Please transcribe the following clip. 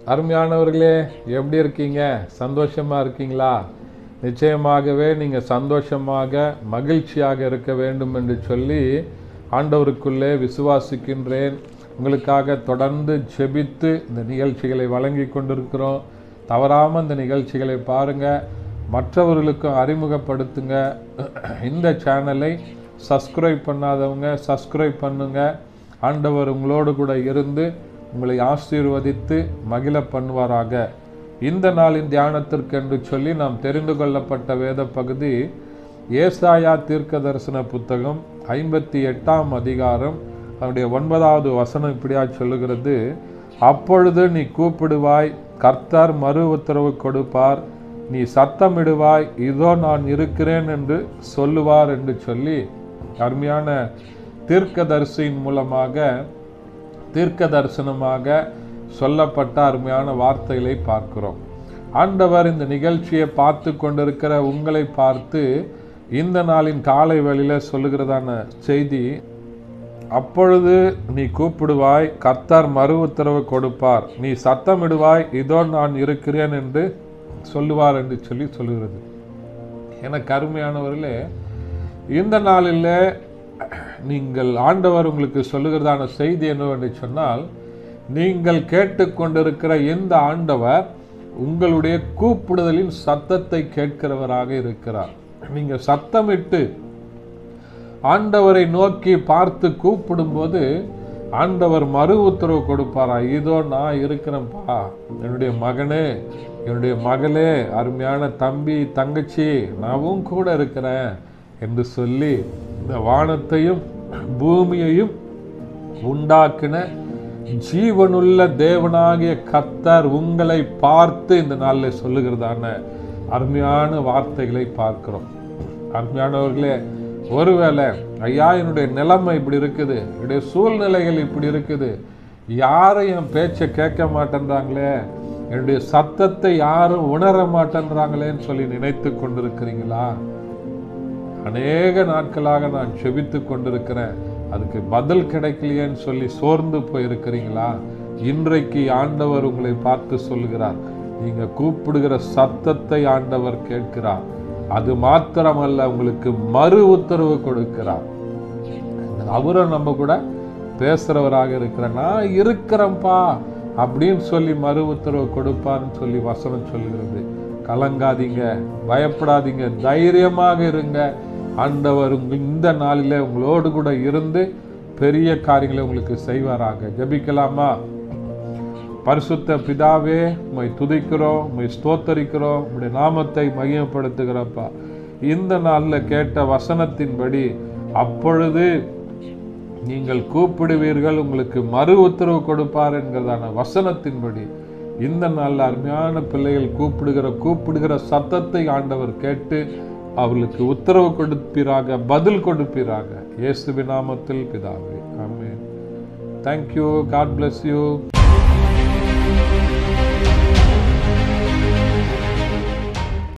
அருமையானவர்களே எப்படி இருக்கீங்க சந்தோஷமா இருக்கீங்களா நிச்சயமாகவே நீங்க சந்தோஷமாக மகிழ்ச்சியாக இருக்க வேண்டும் என்று சொல்லி ஆண்டவருக்குள்ளே விசுவாசிக்கின்றேன் உங்களுக்காக தொடர்ந்து ஜெபித்து இந்த நிகழ்ச்சிகளை வழங்கி கொண்டிருக்கிறோம் தவறாமல் இந்த நிகழ்ச்சிகளை பாருங்க மற்றவர்களுக்கும் அறிமுகப்படுத்துங்க இந்த சேனலை சப்ஸ்கிரைப் பண்ணாதவங்க சப்ஸ்கிரைப் பண்ணுங்க ஆண்டவர் உங்களோடு கூட இருந்து உங்களை ஆசீர்வதித்து மகிழ பண்ணுவாராக இந்த நாளின் தியானத்திற்கு என்று சொல்லி நாம் தெரிந்து கொள்ளப்பட்ட வேத பகுதி ஏசாயா தீர்க்க தரிசன புத்தகம் ஐம்பத்தி எட்டாம் அதிகாரம் அவனுடைய ஒன்பதாவது வசனம் இப்படியா சொல்லுகிறது அப்பொழுது நீ கூப்பிடுவாய் கர்த்தர் மறு உத்தரவு கொடுப்பார் நீ சத்தமிடுவாய் இதோ நான் இருக்கிறேன் என்று சொல்லுவார் என்று சொல்லி அருமையான தீர்க்கதரிசியின் மூலமாக தீர்க்க தரிசனமாக சொல்லப்பட்ட அருமையான வார்த்தைகளை பார்க்கிறோம் ஆண்டவர் இந்த நிகழ்ச்சியை பார்த்து கொண்டிருக்கிற உங்களை பார்த்து இந்த நாளின் காலை வேளையில சொல்லுகிறதான செய்தி அப்பொழுது நீ கூப்பிடுவாய் கர்த்தர் மறு உத்தரவு கொடுப்பார் நீ சத்தமிடுவாய் இதோ நான் இருக்கிறேன் என்று சொல்லுவார் என்று சொல்லி சொல்லுகிறது எனக்கு அருமையானவர்களே இந்த நாளில் நீங்கள் ஆண்டவர் உங்களுக்கு சொல்லுகிறதான செய்தி என்னவென்று சொன்னால் நீங்கள் கேட்டுக்கொண்டிருக்கிற இந்த ஆண்டவர் உங்களுடைய கூப்பிடுதலின் சத்தத்தை கேட்கிறவராக இருக்கிறார் நீங்க சத்தமிட்டு ஆண்டவரை நோக்கி பார்த்து கூப்பிடும்போது ஆண்டவர் மறு உத்தரவு கொடுப்பாரா இதோ நான் இருக்கிறேன்ப்பா என்னுடைய மகனே என்னுடைய மகளே அருமையான தம்பி தங்கச்சி நானும் கூட இருக்கிறேன் என்று சொல்லி இந்த வானத்தையும் பூமியையும் உண்டாக்கின ஜீவனுள்ள தேவனாகிய கர்த்தர் உங்களை பார்த்து இந்த நாளில் சொல்லுகிறதான அருமையான வார்த்தைகளை பார்க்கிறோம் அருமையானவர்களே ஒருவேளை ஐயா என்னுடைய நிலைமை இப்படி இருக்குது என்னுடைய சூழ்நிலைகள் இப்படி இருக்குது யாரும் என் பேச்சை கேட்க மாட்டேன்றாங்களே என்னுடைய சத்தத்தை யாரும் உணர மாட்டேன்றாங்களேன்னு சொல்லி நினைத்து கொண்டிருக்கிறீங்களா அநேக நாட்களாக நான் செபித்து கொண்டிருக்கிறேன் அதுக்கு பதில் கிடைக்கலையேன்னு சொல்லி சோர்ந்து போயிருக்கிறீங்களா இன்றைக்கு ஆண்டவர் உங்களை பார்த்து சொல்லுகிறார் நீங்க கூப்பிடுகிற சத்தத்தை ஆண்டவர் கேட்கிறார் அது மாத்திரமல்ல உங்களுக்கு மறு உத்தரவு கொடுக்கிறார் அவரும் நம்ம கூட பேசுறவராக இருக்கிற நான் இருக்கிறேன்ப்பா அப்படின்னு சொல்லி மறு உத்தரவு கொடுப்பார்னு சொல்லி வசனம் சொல்லுகிறது கலங்காதீங்க பயப்படாதீங்க தைரியமாக இருங்க ஆண்டவர் உங்க இந்த நாளிலே உங்களோடு கூட இருந்து பெரிய காரியங்களை உங்களுக்கு செய்வாராக ஜபிக்கலாமா பரிசுத்த பிதாவே உம்மை துதிக்கிறோம் உம்மை ஸ்தோத்தரிக்கிறோம் உம்முடைய நாமத்தை மகிமைப்படுத்துகிறப்பா இந்த நாளில் கேட்ட வசனத்தின்படி அப்பொழுது நீங்கள் கூப்பிடுவீர்கள் உங்களுக்கு மறு உத்தரவு கொடுப்பார் என்கிறதான வசனத்தின்படி இந்த நாளில் அருமையான பிள்ளைகள் கூப்பிடுகிற கூப்பிடுகிற சத்தத்தை ஆண்டவர் கேட்டு அவர்களுக்கு உத்தரவு கொடுப்பீராக பதில் கொடுப்பீராக இயேசுவி நாமத்தில் பிதாவே amen thank you God bless you